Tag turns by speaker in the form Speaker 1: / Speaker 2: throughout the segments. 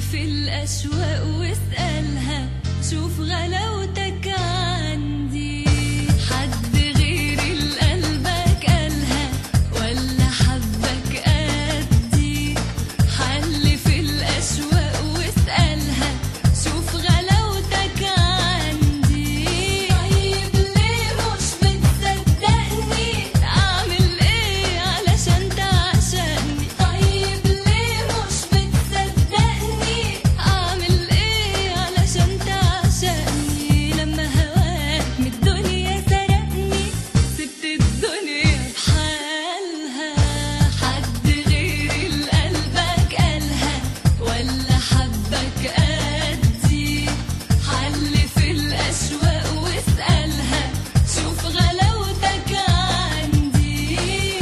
Speaker 1: في الأشواق واسألها شوف غلاوتك عندي حد غيري لقلبك قالها ولا حبك قدي حل في الأشواق واسألها شوف غلاوتك عندي طيب ليه مش بتصدقني أعمل إيه علشان تعشقني طيب ليه مش بتصدقني أعمل إيه علشان تعشقني لما هواك من الدنيا سرقني سبت الدنيا بحالها حد غيري لقلبك قالها ولا حبك قدي حل في الأشواق واسألها شوف غلاوتك عندي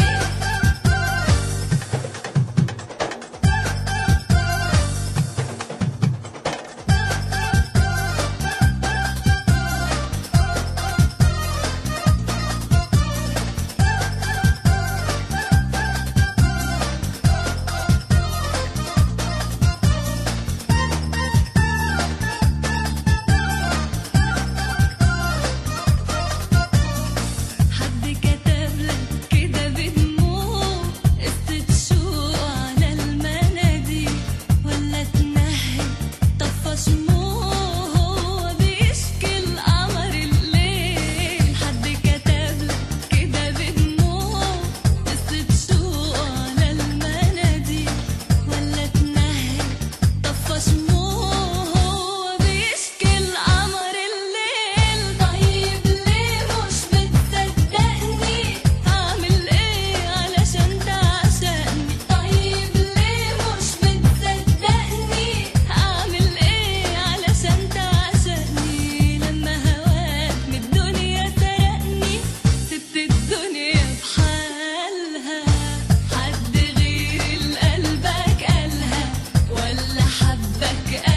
Speaker 1: حد كتبلك كده بدموع قصة شوق على المناديل ولا تنهد طفى شموع هو بيشكي القمر الليل حد كتبلك كده بدموع قصة شوق على المناديل ولا تنهد طفى شموع هو بيشكي القمر الليل طيب ليه مش بتصدقني أعمل إيه علشان تعشقني طيب ليه مش بتصدقني أعمل إيه علشان تعشقني لما هواك من الدنيا سرقني سبت الدنيا بحالها حد غيري لقلبك قالها ولا حبك